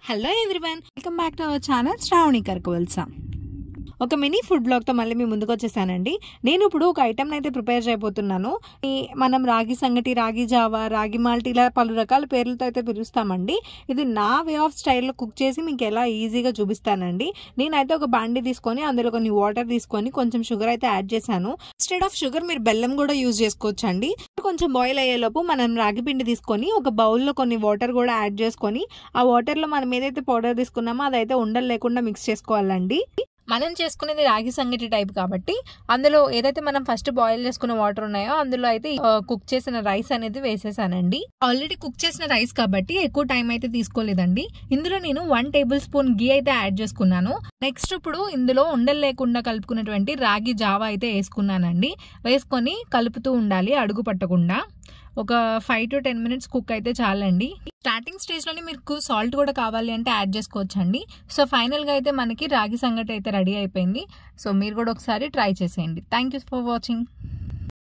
hello everyone welcome back to our channel Sravani Karakavalasa ఒక mini food బ్లాగ్తో మళ్ళీ మీ ముందుకు వచ్చేసానండి నేను ఇప్పుడు ఒక ఐటెం అయితే ప్రిపేర్ చేయబోతున్నాను ఈ మనం రాగి సంగటి రాగి జావా రాగి మాల్ట్ ఇలా పలు రకాల పేర్లతో అయితే పిలుస్తామండి ఇది నా వే ఆఫ్ స్టైల్లో కుక్ చేసి మీకు ఎలా ఈజీగా చూపిస్తానండి నేనైతే ఒక బాండి తీసుకొని అందులో కొన్ని వాటర్ తీసుకొని కొంచెం షుగర్ అయితే యాడ్ చేశాను ఇన్స్టెడ్ ఆఫ్ షుగర్ మీరు బెల్లం కూడా యూజ్ చేసుకోవచ్చు అండి కొంచెం బాయిల్ అయ్యేలోపు మనం రాగి పిండి తీసుకొని ఒక బౌల్లో కొన్ని వాటర్ కూడా యాడ్ చేసుకొని ఆ వాటర్లో మనం ఏదైతే పౌడర్ తీసుకున్నామో అదైతే ఉండలు లేకుండా మిక్స్ చేసుకోవాలండి మనం చేసుకునేది రాగి సంగటి టైప్ కాబట్టి అందులో ఏదైతే మనం ఫస్ట్ బాయిల్ చేసుకున్న వాటర్ ఉన్నాయో అందులో అయితే కుక్ చేసిన రైస్ అనేది వేసేసానండి ఆల్రెడీ కుక్ చేసిన రైస్ కాబట్టి ఎక్కువ టైం అయితే తీసుకోలేదండి ఇందులో నేను వన్ టేబుల్ స్పూన్ గీ అయితే యాడ్ చేసుకున్నాను నెక్స్ట్ ఇప్పుడు ఇందులో ఉండలు లేకుండా కలుపుకున్నటువంటి రాగి జావా అయితే వేసుకున్నానండి వేసుకొని కలుపుతూ ఉండాలి అడుగు పట్టకుండా ఒక five to ten minutes cook అయితే చాలండి స్టార్టింగ్ స్టేజ్లోనే మీకు సాల్ట్ కూడా కావాలి అంటే యాడ్ చేసుకోవచ్చండి సో ఫైనల్గా అయితే మనకి రాగి సంగటి అయితే రెడీ అయిపోయింది సో మీరు కూడా ఒకసారి ట్రై చేసేయండి థ్యాంక్ యూ ఫర్ వాచింగ్